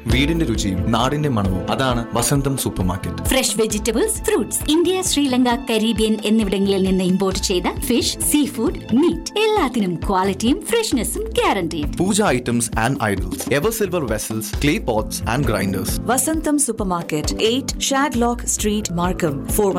വീടിന്റെ രുചിയും നാടിന്റെ മണവും അതാണ് വസന്തം super market fresh vegetables fruits India Sri Lanka Caribbean എന്നിവിടങ്ങളിൽ നിന്ന് ഇമ്പോർട്ട് ചെയ്ത ഫിഷ് സീ ഫുഡ് മീറ്റ് എല്ലാത്തിനും ക്വാളിറ്റിയും ഫ്രഷ്നെസ്സും guaranteed puja items and idols ever silver vessels clay pots and grinders Vasantam Supermarket, 8 Shadlock Street, Markham.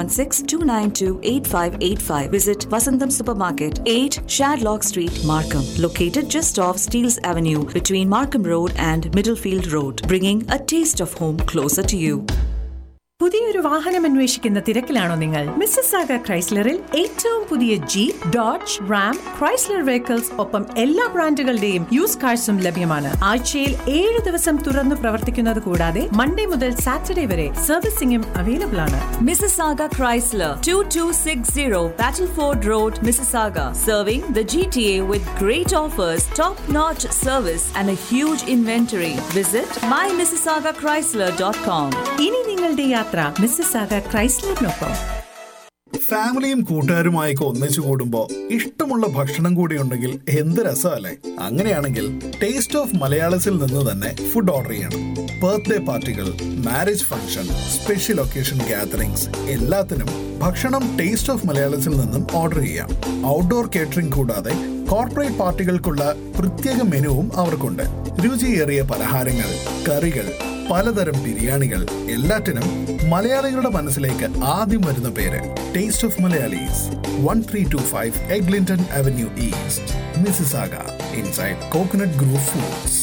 416-292-8585. Visit Vasantam Supermarket, 8 Shadlock Street, Markham. Located just off Steeles Avenue between Markham Road and Middlefield Road. Bringing a taste of home closer to you. പുതിയൊരു വാഹനം അന്വേഷിക്കുന്ന തിരക്കിലാണോ നിങ്ങൾ Mrs ആഗ ക്രൈസ്ലറിൽ ഏറ്റവും പുതിയ Jeep Dodge Ram Chrysler vehicles ഒപ്പം എല്ലാ ബ്രാൻഡുകളുടെയും use കാഴ്സും ലഭ്യമാണ് ആഴ്ചയിൽ ഏഴ് ദിവസം തുറന്നു പ്രവർത്തിക്കുന്നത് കൂടാതെ മൺഡേ മുതൽ സാറ്റർഡേ വരെ സർവീസിംഗും അവൈലബിൾ ആണ് Mississauga Chrysler, 2260 Battleford Road, Mississauga. Serving the GTA with great offers, top-notch service and a huge inventory. Visit mymississaugachrysler.com. ഇനി നിങ്ങളുടെ യാത്ര മിസ്സസ് ആഗ ക്രൈസ്ലറിനൊപ്പം ഫാമിലിയും കൂട്ടുകാരുമായൊക്കെ ഒന്നിച്ചു കൂടുമ്പോ ഇഷ്ടമുള്ള ഭക്ഷണം കൂടി ഉണ്ടെങ്കിൽ എന്ത് രസമല്ലേ അങ്ങനെയാണെങ്കിൽ ടേസ്റ്റ് ഓഫ് മലയാളത്തിൽ നിന്ന് തന്നെ ഫുഡ് ഓർഡർ ചെയ്യണം ബർത്ത്ഡേ പാർട്ടികൾ marriage function special occasion gatherings എല്ലാത്തിനും ഭക്ഷണം ടേസ്റ്റ് ഓഫ് മലയാളത്തിൽ നിന്നും ഓർഡർ ചെയ്യാം ഔട്ട്ഡോർ കേറ്ററിംഗ് കൂടാതെ കോർപ്പറേറ്റ് പാർട്ടികൾക്കുള്ള പ്രത്യേക മെനുവും അവർക്കുണ്ട് രുചിയേറിയ പലഹാരങ്ങൾ കറികൾ പലതരം ബിരിയാണികൾ എല്ലാറ്റിനും മലയാളികളുടെ മനസ്സിലേക്ക് ആദ്യം വരുന്ന പേര് taste of Malayalees one three two five Eglinton avenue east Mississauga inside coconut group foods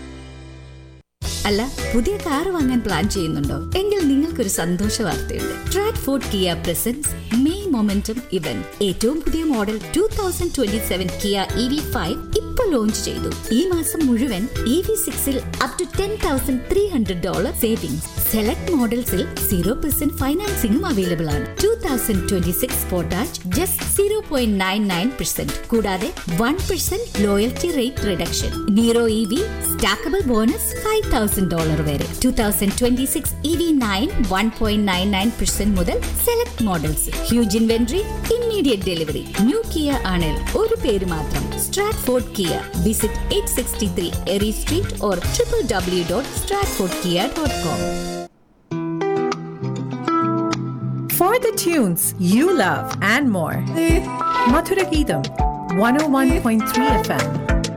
അല്ല പുതിയ കാർ വാങ്ങാൻ പ്ലാൻ ചെയ്യുന്നുണ്ടോ എങ്കിൽ നിങ്ങൾക്കൊരു സന്തോഷ വാർത്തയുണ്ട് Stratford Kia presents May momentum event ഏറ്റവും പുതിയ model two thousand twenty seven Kia E V five ഇപ്പൊ ലോഞ്ച് ചെയ്തു ഈ മാസം മുഴുവൻ ഇ വി സിക്സിൽ up to ten thousand three hundred dollar savings select മോഡൽസിൽ സീറോ പെർസെന്റ് ഫൈനാൻസിംഗും അവൈലബിൾ ആണ് two thousand twenty six Sportage just zero point nine nine percent കൂടാതെ one percent loyalty rate reduction Niro E V stackable bonus five thousand dollar വരെ two thousand twenty six E V nine one point nine nine percent മുതൽ select models huge inventory immediate delivery new Kia ആണെങ്കിൽ ഒരു പേര് മാത്രം Stratford Kia visit eight sixty three Erie street or triple W dot Stratford Kia dot com For the tunes you love and more, Madhura Geetam, 101.3 FM.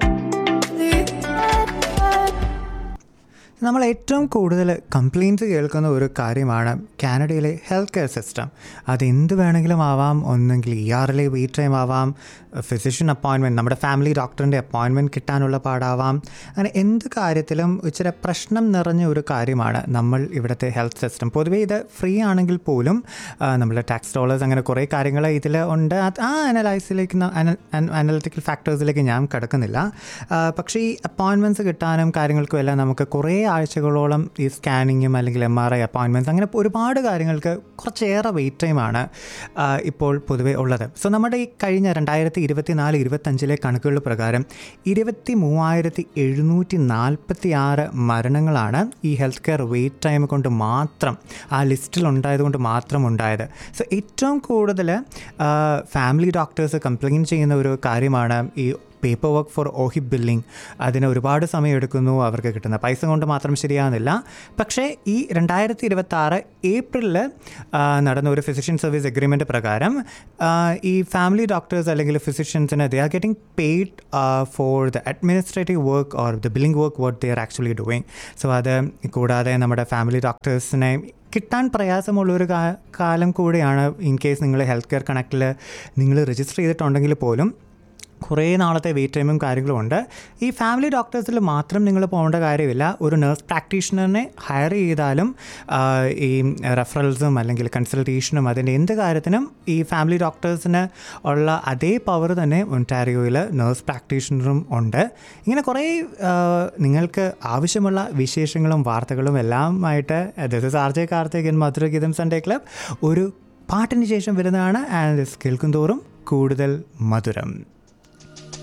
നമ്മൾ ഏറ്റവും കൂടുതൽ complaints കേൾക്കുന്ന ഒരു കാര്യമാണ് കാനഡയിലെ ഹെൽത്ത് കെയർ സിസ്റ്റം അത് എന്ത് വേണമെങ്കിലും ആവാം ഒന്നെങ്കിൽ ഇ ആറിലെ വെയിറ്റ് ടൈം ആവാം ഫിസിഷ്യൻ അപ്പോയിൻമെൻറ്റ് നമ്മുടെ ഫാമിലി ഡോക്ടറിൻ്റെ അപ്പോയിൻമെൻറ്റ് കിട്ടാനുള്ള പാടാവാം അങ്ങനെ എന്ത് കാര്യത്തിലും ഇച്ചിരി പ്രശ്നം നിറഞ്ഞ ഒരു കാര്യമാണ് നമ്മൾ ഇവിടുത്തെ ഹെൽത്ത് സിസ്റ്റം പൊതുവേ ഇത് ഫ്രീ ആണെങ്കിൽ പോലും നമ്മൾ ടാക്സ് ഡോളേഴ്സ് അങ്ങനെ കുറേ കാര്യങ്ങൾ ഇതിൽ ഉണ്ട് അത് ആ അനലൈസിലേക്ക് അനലിറ്റിക്കൽ ഫാക്ടേഴ്സിലേക്ക് ഞാൻ കിടക്കുന്നില്ല ആ, പക്ഷേ ഈ അപ്പോയിൻമെൻറ്റ്സ് കിട്ടാനും കാര്യങ്ങൾക്കും എല്ലാം നമുക്ക് കുറേ ആഴ്ചകളോളം ഈ സ്കാനിങ്ങും അല്ലെങ്കിൽ എം ആർ ഐ അപ്പോയിൻമെൻറ്റ്സ് അങ്ങനെ ഒരുപാട് കാര്യങ്ങൾക്ക് കുറച്ചേറെ വെയിറ്റ് ടൈമാണ് ആ, ഇപ്പോൾ പൊതുവേ ഉള്ളത് സോ നമ്മുടെ ഈ കഴിഞ്ഞ രണ്ടായിരത്തി ഇരുപത്തി നാല് ഇരുപത്തഞ്ചിലെ കണക്കുകൾ പ്രകാരം ഇരുപത്തി മൂവായിരത്തി എഴുന്നൂറ്റി നാൽപ്പത്തി ആറ് മരണങ്ങളാണ് ഈ ഹെൽത്ത് കെയർ വെയിറ്റ് ടൈം കൊണ്ട് മാത്രം ആ ലിസ്റ്റിൽ ഉണ്ടായതുകൊണ്ട് മാത്രം ഉണ്ടായത് സോ ഏറ്റവും കൂടുതൽ ഫാമിലി ഡോക്ടേഴ്സ് കംപ്ലയിൻറ്റ് ചെയ്യുന്ന ഒരു കാര്യമാണ് ഈ പേപ്പർ വർക്ക് ഫോർ ഓഹി ബില്ലിംഗ് അതിന് ഒരുപാട് സമയം എടുക്കുന്നു അവർക്ക് കിട്ടുന്ന പൈസ കൊണ്ട് മാത്രം ശരിയാകുന്നില്ല പക്ഷേ ഈ രണ്ടായിരത്തി ഇരുപത്തി ആറ് ഏപ്രിലിൽ നടന്ന ഒരു ഫിസിഷ്യൻ സർവീസ് എഗ്രിമെൻ്റ് പ്രകാരം ആ, ഈ ഫാമിലി ഡോക്ടേഴ്സ് അല്ലെങ്കിൽ ഫിസിഷ്യൻസിന് they are getting paid for the administrative work or the billing work what they are actually doing so അത് കൂടാതെ നമ്മുടെ ഫാമിലി ഡോക്ടേഴ്സിനെ കിട്ടാൻ പ്രയാസമുള്ളൊരു കാ- കാലം കൂടിയാണ് ഇൻ കേസ് നിങ്ങൾ ഹെൽത്ത് കെയർ കണക്റ്റിൽ നിങ്ങൾ രജിസ്റ്റർ ചെയ്തിട്ടുണ്ടെങ്കിൽ പോലും കുറേ നാളത്തെ വെയിറ്റ് ടൈമും കാര്യങ്ങളും ഉണ്ട് ഈ ഫാമിലി ഡോക്ടേഴ്സിൽ മാത്രം നിങ്ങൾ പോകേണ്ട കാര്യമില്ല ഒരു നഴ്സ് പ്രാക്ടീഷണറിനെ ഹയർ ചെയ്താലും ആ, ഈ റെഫറൽസും അല്ലെങ്കിൽ കൺസൾട്ടേഷനും അതിൻ്റെ എന്ത് കാര്യത്തിനും ഈ ഫാമിലി ഡോക്ടേഴ്സിന് ഉള്ള അതേ പവർ തന്നെ ഒൻറ്റാരിയോയിൽ നഴ്സ് പ്രാക്ടീഷണറും ഉണ്ട് ഇങ്ങനെ കുറേ ആ, നിങ്ങൾക്ക് ആവശ്യമുള്ള വിശേഷങ്ങളും വാർത്തകളും എല്ലാമായിട്ട് this is R J Karthik in Madhura Geetham Sunday club ഒരു പാട്ടിന് ശേഷം വരുന്നതാണ് ആൻഡ് കേൾക്കും തോറും കൂടുതൽ മധുരം